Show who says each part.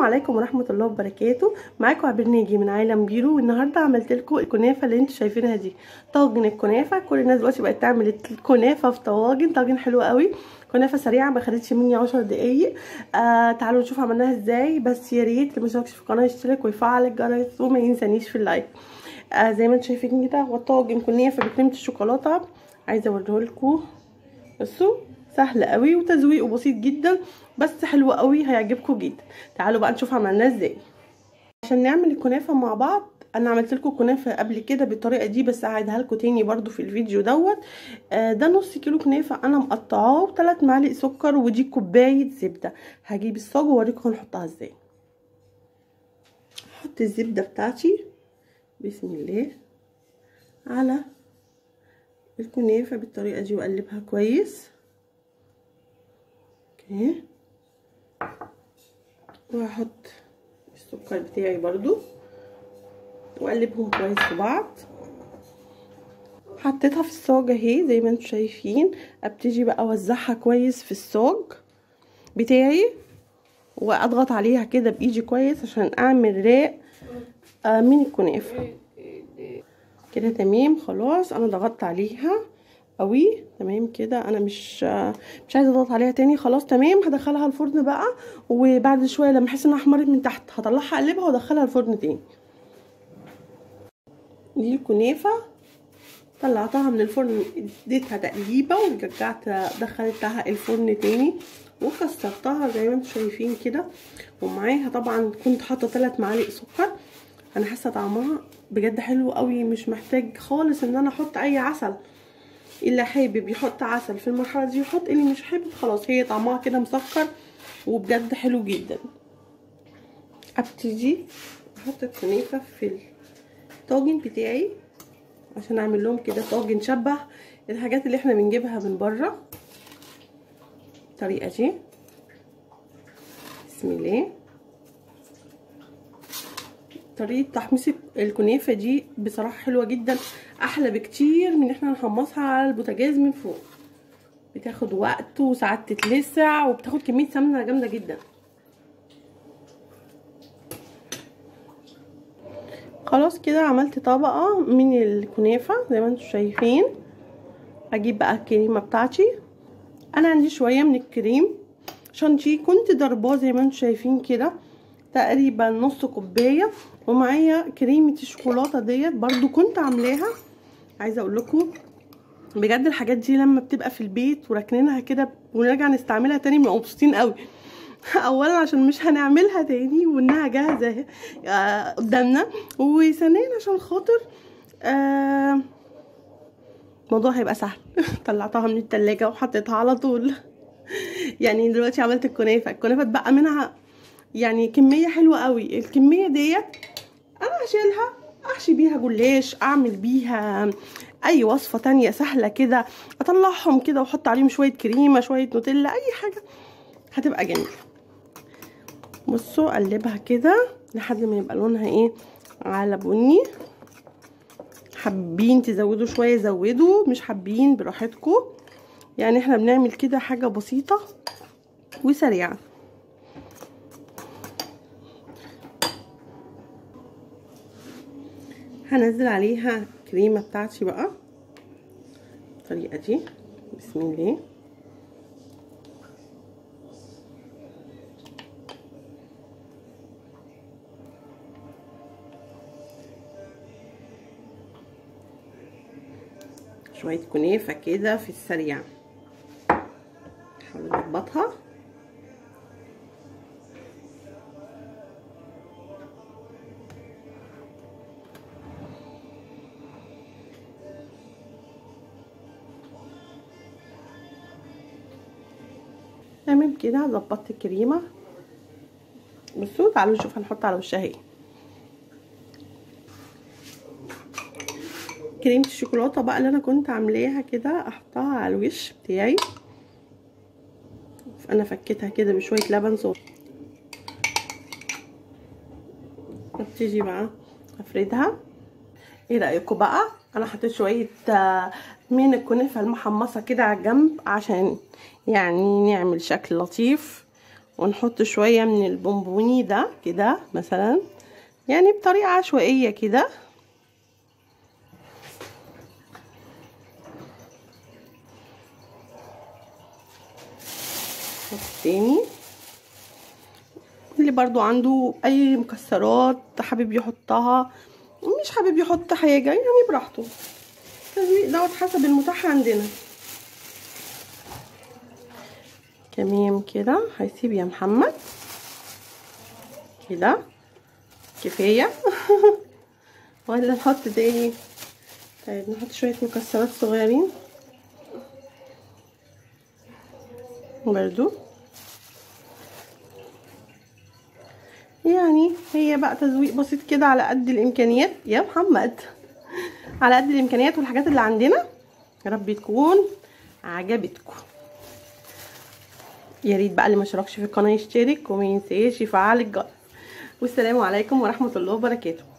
Speaker 1: عليكم ورحمه الله وبركاته معاكم برنامجي من عالم بيرو والنهارده عملت لكم الكنافه اللي انتوا شايفينها دي طاجن الكنافه كل الناس دلوقتي بقت تعمل الكنافه في طواجن طاجن حلو قوي كنافه سريعه ما خدتش مني 10 دقايق آه تعالوا نشوف عملناها ازاي بس يا ريت اللي ما اشتركش في القناه يشترك ويفعل الجرس وما ينسانيش في اللايك آه زي ما انتوا شايفين كده هو طاجن كنافه بكريمه الشوكولاته عايزه اوريه لكم بصوا سهل قوي وتزويقه بسيط جدا بس حلو قوي هيعجبكم جدا تعالوا بقى نشوف عملناه ازاي عشان نعمل الكنافه مع بعض انا عملت لكم كنافه قبل كده بالطريقه دي بس هعيدها لكم تاني برده في الفيديو دوت آه ده نص كيلو كنافه انا مقطعاه وثلاث معالق سكر ودي كوبايه زبده هجيب الصاج واوريكم هنحطها ازاي احط الزبده بتاعتي بسم الله على الكنافه بالطريقه دي واقلبها كويس اوكي وهحط السكر بتاعي برضو واقلبهم كويس في بعض حطيتها في الصاج اهي زي ما انتم شايفين ابتدي بقى اوزعها كويس في الصاج بتاعي واضغط عليها كده بايدي كويس عشان اعمل راق من الكنافه كده تمام خلاص انا ضغطت عليها قوي تمام كده انا مش مش عايزه اضغط عليها تاني خلاص تمام هدخلها الفرن بقى وبعد شويه لما احس انها احمرت من تحت هطلعها اقلبها وادخلها الفرن تاني دي الكنافه طلعتها من الفرن اديتها تقليبه ورجعت دخلتها الفرن تاني وكسرتها زي ما انتم شايفين كده ومعاها طبعا كنت حاطه 3 معالق سكر انا حاسه طعمها بجد حلو قوي مش محتاج خالص ان انا احط اي عسل اللي حابب يحط عسل في المرحله دي يحط اللي مش حابب خلاص هي طعمها كده مسكر وبجد حلو جدا ابتدي احط الكنافه في الطاجن بتاعي عشان اعمل لهم كده طاجن شبه الحاجات اللي احنا بنجيبها من بره الطريقه دي بسم الله طريقه تحميص الكنافه دي بصراحه حلوه جدا احلى بكتير من احنا نحمصها على البوتاجاز من فوق بتاخد وقت وساعات تتلسع وبتاخد كميه سمنه جامده جدا خلاص كده عملت طبقه من الكنافه زي ما انتم شايفين اجيب بقى الكريمه بتاعتي انا عندي شويه من الكريم شانتي كنت ضرباه زي ما انتم شايفين كده تقريبا نص كوبايه ومعايا كريمه الشوكولاته ديت برضو كنت عاملاها عايزه اقول لكم بجد الحاجات دي لما بتبقى في البيت وراكنينها كده ونرجع نستعملها تاني بنبقى مبسوطين قوي اولا عشان مش هنعملها تاني وانها جاهزه آه قدامنا وثانيا عشان خاطر آه الموضوع هيبقى سهل طلعتها من التلاجة وحطيتها على طول يعني دلوقتي عملت الكنافه الكنافه اتبقى منها يعني كميه حلوه قوي الكميه ديت انا هشيلها احشي بيها جلاش اعمل بيها اي وصفه تانية سهله كده اطلعهم كده واحط عليهم شويه كريمه شويه نوتيلا اي حاجه هتبقى جميله بصوا اقلبها كده لحد ما يبقى لونها ايه على بني حابين تزودوا شويه زودوا مش حابين براحتكم يعني احنا بنعمل كده حاجه بسيطه وسريعه هنزل عليها الكريمه بتاعتي بقى بالطريقه دي بسم الله شويه كنافه كده في السريع نحاول نظبطها تمام كده ظبطت الكريمه بصوا تعالوا نشوف هنحط على وشها ايه كريمه الشوكولاته بقى اللي انا كنت عاملاها كده احطها على الوش بتاعي انا فكيتها كده بشويه لبن صغير ابتدي بقى افردها ايه رايكم بقى انا حطيت شويه من الكنافه المحمصه كده على الجنب عشان يعني نعمل شكل لطيف ونحط شويه من البونبوني ده كده مثلا يعني بطريقه عشوائيه كده تاني اللي برضو عنده اي مكسرات حابب يحطها مش حابب يحط حاجه يعني براحته التزويق دوت حسب المتاح عندنا تمام كده هيسيب يا محمد كده كفايه ولا نحط تاني طيب نحط شويه مكسرات صغيرين برضو يعني هي بقى تزويق بسيط كده على قد الامكانيات يا محمد على قد الامكانيات والحاجات اللي عندنا يا رب تكون عجبتكم يا ريت بقى اللي ما اشتركش في القناه يشترك وما ينساش يفعل الجرس والسلام عليكم ورحمه الله وبركاته